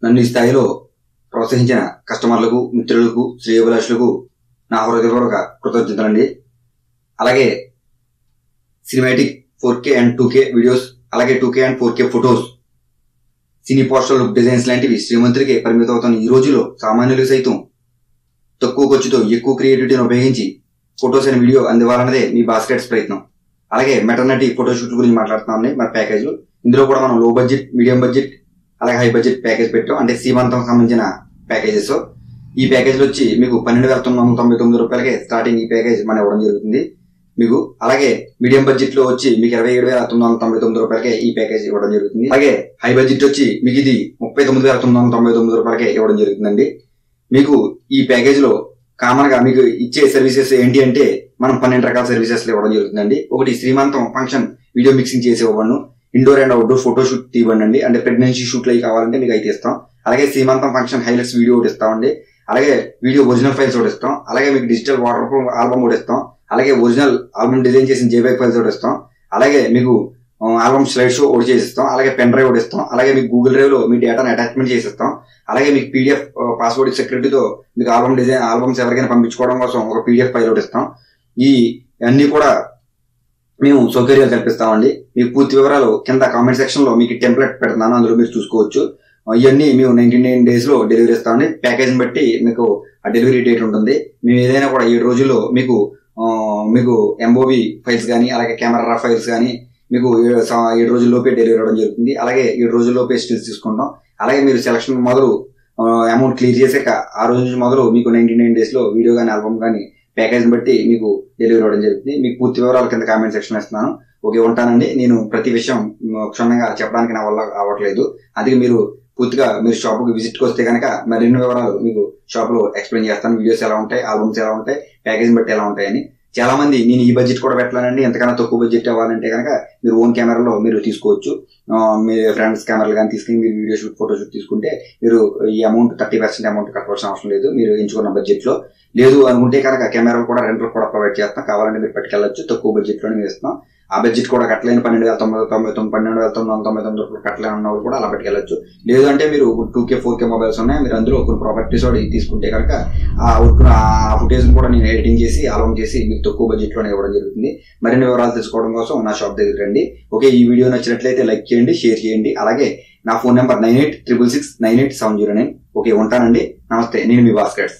నన్ను ఈ స్థాయిలో ప్రోత్సహించిన కస్టమర్లకు మిత్రులకు శ్రేయభిలాషులకు నా హృదయపూర్వక కృతజ్ఞతలండి అలాగే cinematic four K and two K videos అలాగే two K and four K photos cine poster look designs లాంటివి శ్రీమంతుడికి పరిమితం అవుతున్న ఈ రోజులో సామాన్యులకు సైతం తక్కువ ఖర్చుతో ఎక్కువ క్రియేటివిటీని ఉపయోగించి ఫొటోస్ అండ్ వీడియో అందివ్వాలన్నదే మీ బాస్కెట్స్ ప్రయత్నం అలాగే మెటర్నిటీ ఫోటోషూట్ గురించి మాట్లాడుతున్నాం మన ప్యాకేజ్ ఇందులో కూడా మనం లో బడ్జెట్ మీడియం బడ్జెట్ అలాగే హై బడ్జెట్ ప్యాకేజ్ పెట్టాం అంటే సీమంతం సంబంధించిన ప్యాకేజెస్ ఈ ప్యాకేజ్ వచ్చి మీకు పన్నెండు వేల తొమ్మిది వందల తొంభై తొమ్మిది రూపాయలకే స్టార్టింగ్ ఈ ప్యాకేజ్ మనం ఇవ్వడం జరుగుతుంది మీకు అలాగే మీడియం బడ్జెట్ లో వచ్చి మీకు ఇరవై ఏడు వేల తొమ్మిది వందల తొంభై తొమ్మిది రూపాయలకే ఈ ప్యాకేజ్ ఇవ్వడం జరుగుతుంది అలాగే హై బడ్జెట్ వచ్చి మీకు ఇది ముప్పై తొమ్మిది వేల తొమ్మిది వందల తొంభై తొమ్మిది రూపాయలకే ఇవ్వడం జరుగుతుందండి మీకు ఈ ప్యాకేజ్ లో కామన్ గా మీకు ఇచ్చే సర్వీసెస్ ఏంటి అంటే మనం పన్నెండు రకాల సర్వీసెస్ ఇవ్వడం జరుగుతుందండి ఒకటి శ్రీమంతం ఫంక్షన్ వీడియో మిక్సింగ్ చేసి ఇవ్వను indoor and outdoor photo shoot తీవ్వండి అంటే ప్రెగ్నెన్సీ షూట్లు అవి కావాలంటే మీకు అయితే ఇస్తాం అలాగే శ్రీమంతం ఫంక్షన్ హైలైట్స్ వీడియో ఒకటి ఇస్తామండి అలాగే వీడియో ఒరిజినల్ ఫైల్స్ ఒకటి ఇస్తాం అలాగే మీకు డిజిటల్ వాటర్ ప్రూఫ్ ఆల్బమ్ ఒకటి ఇస్తాం అలాగే ఒరిజినల్ ఆల్బమ్ డిజైన్ చేసిన జేబైక్ ఫైల్స్ ఒకటి ఇస్తాం అలాగే మీకు ఆల్బమ్ స్లైడ్ షో ఒకటి చేసిస్తాం అలాగే పెన్ డ్రైవ్ ఒకటి ఇస్తాం అలాగే మీకు గూగుల్ డ్రైవ్ లో మీ డేటాను అటాచ్మెంట్ చేసిస్తాం అలాగే మీకు పీడిఎఫ్ పాస్వర్డ్ సెక్యూరిటీతో మీకు ఆల్బమ్ డిజైన్ ఆల్బమ్స్ ఎవరికైనా పంపించుకోవడం కోసం ఒక పీడిఎఫ్ ఫైల్ ఒకటి ఇస్తాం ఈ అన్ని కూడా మేము సౌకర్యాలు కల్పిస్తామండి మీకు పూర్తి వివరాలు కింద కామెంట్ సెక్షన్ లో మీకు టెంప్లెట్ పెడతాను అందులో మీరు చూసుకోవచ్చు ఇవన్నీ మేము నైన్టీ నైన్ డేస్ లో డెలివరీ ఇస్తామండి ప్యాకేజ్ బట్టి మీకు ఆ డెలివరీ డేట్ ఉంటుంది మేము ఏదైనా కూడా ఏడు రోజుల్లో మీకు ఆ, మీకు ఎంఓవి ఫైల్స్ కానీ అలాగే కెమెరా ఫైల్స్ కానీ మీకు ఏడు స- ఏడు రోజుల్లోపే డెలివరీ అవ్వడం జరుగుతుంది అలాగే ఏడు రోజుల్లోపే స్టిల్స్ తీసుకుంటాం అలాగే మీరు సెలక్షన్ మొదలు అమౌంట్ క్లియర్ చేసాక ఆ రోజు నుంచి మొదలు మీకు నైన్టీ నైన్ డేస్ లో వీడియో కానీ ఆల్బమ్ కానీ ప్యాకేజ్ బట్టి మీకు డెలివరీ అవ్వడం జరుగుతుంది మీకు పూర్తి వివరాలు కింద కామెంట్ సెక్షన్ ఇస్తున్నాను ఓకే ఉంటానండి నేను ప్రతి విషయం మ్, క్షుణ్ణంగా చెప్పడానికి నా వల్ల అవ్వట్లేదు అందుకే మీరు పూర్తిగా మీరు షాప్ కి విజిట్ కి వస్తే కనుక మరిన్ని వివరాలు మీకు షాప్ లో ఎక్స్ప్లెయిన్ చేస్తాను వీడియోస్ ఎలా ఉంటాయి ఆల్బమ్స్ ఎలా ఉంటాయి ప్యాకేజ్ బట్టి ఎలా ఉంటాయని చాలా మంది నేను ఈ బడ్జెట్ కూడా పెట్టలేనండి ఎంతకన్నా తక్కువ బడ్జెట్ అవ్వాలంటే కనుక మీరు ఓన్ కెమెరాలో మీరు తీసుకోవచ్చు ఆ, మీ ఫ్రెండ్స్ కెమెరాలు కానీ తీసుకుని మీరు వీడియో షూట్ ఫోటో షూట్ తీసుకుంటే మీరు ఈ అమౌంట్ థర్టీ పర్సెంట్ అమౌంట్ కట్టవలసిన అవసరం లేదు మీరు ఎంచుకున్న బడ్జెట్ లో లేదు అనుకుంటే కనుక కెమెరాలు కూడా రెంట్లు కూడా ప్రొవైడ్ చేస్తాం కావాలంటే మీరు పట్టుకెళ్ళచ్చు తక్కువ బడ్జెట్ లోనే మేము ఇస్తాం ఆ బడ్జెట్ కూడా కట్టలేని పన్నెండు వేల తొంభై తొంభై తొమ్మిది పన్నెండు వేల తొమ్మిది వందల తొంభై తొమ్మిది రూపాయలు కట్టలేని ఉన్న వాళ్ళు కూడా అలా పట్టుకెళ్ళచ్చు లేదు అంటే మీరు two K four K mobiles ఉన్నాయి మీరు అందులో కొన్ని ప్రాపర్టీస్ కూడా తీసుకుంటే కనుక ఆ వర్క్ ఆ ఫుటేజ్ కూడా నేను ఎడిటింగ్ చేసి ఆల్బమ్ చేసి మీకు తక్కువ బడ్జెట్ లోనే ఇవ్వడం జరుగుతుంది మరిన్ని వివరాలు తెలుసుకోవడం కోసం నా షాప్ దగ్గర రండి ఓకే ఈ వీడియో నచ్చినట్లయితే లైక్ చేయండి షేర్ చేయండి అలాగే నా phone number nine eight triple six nine eight seven zero nine okay ఉంటానండి నమస్తే నేను మీ Bhaskar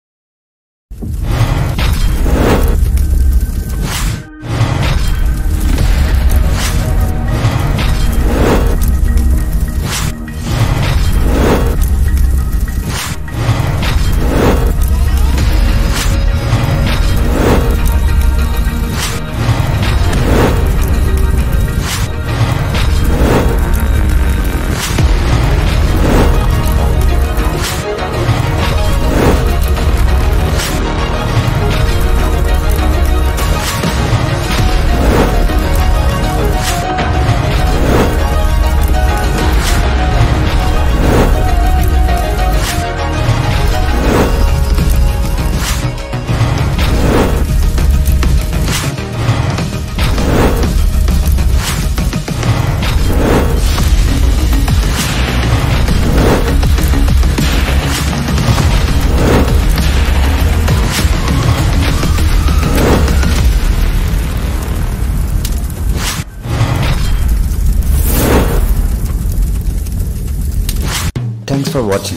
Thanks for watching.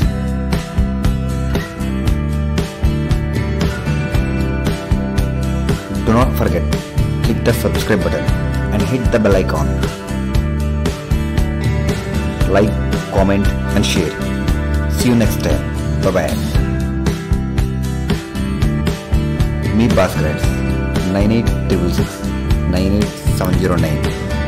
Do not forget, click the subscribe button and hit the bell icon. Like, comment and share. See you next time. Bye bye. Me Bhaskar 9866 98709